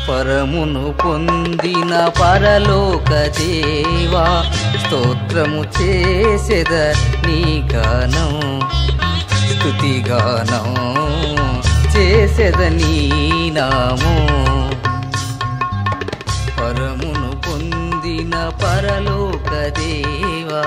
పరమును పొందిన పరలోక దేవా స్తోత్రము చేసెద నీ గానం స్తుతిగానం చేసెద నీ నామో పరమును పొందిన పరలోక దేవా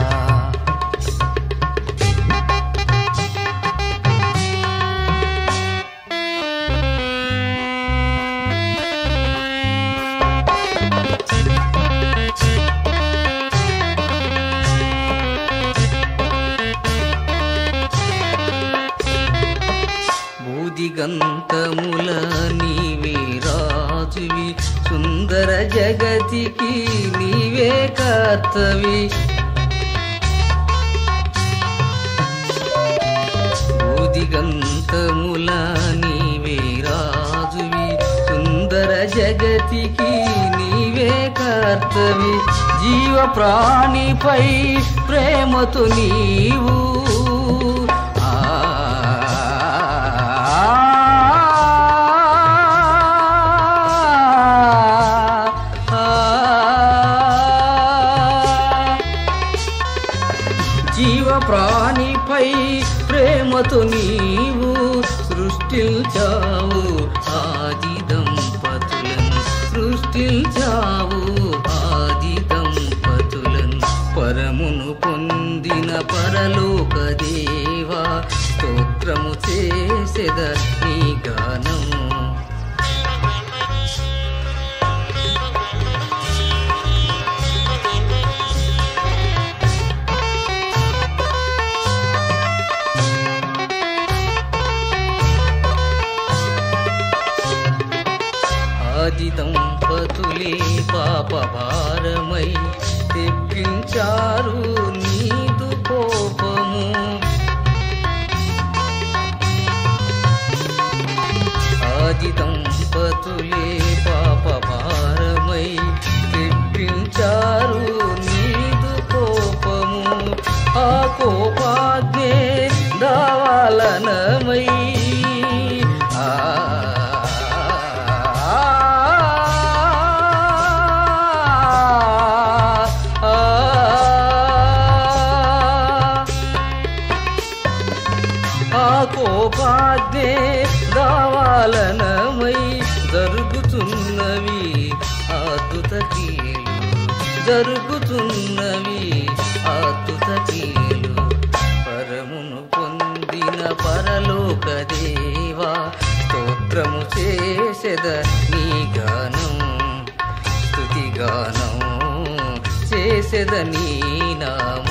బూదిగంతముల నీవే రాజువి సుందర జగతికి నీవే కర్తవి బూదిగంతముల నీవే రాజువి సుందర జగతికి నీవే కర్తవి జీవ ప్రాణిపై ప్రేమతో నీవు ఆ జీవ ప్రాణిపై ప్రేమతో నీవు సృష్టించావు ఆది దంపతులను సృష్టించావు ఆది దంపతులను పరమును పొందిన పరలోక దేవా స్తోత్రము చేసెద నీ గానం ఆది దంపతులే పాప భారమై తెప్పించారు నీదు కోపము ఆది దంపతులే పాప భారమై తెప్పించారు నీదు కోపము ఆ కోపాగ్నే దావాలనమై ఆ ఆ కోపాగ్నే దావాలనమై జరుగుతున్నవి అద్భుత కీలు జరుగుతున్నవి అద్భుత కీలు పరమును పొందిన పరలోక దేవా స్తోత్రము చేసెద నీ గానం స్తుతిగానం చేసెద నీ నామ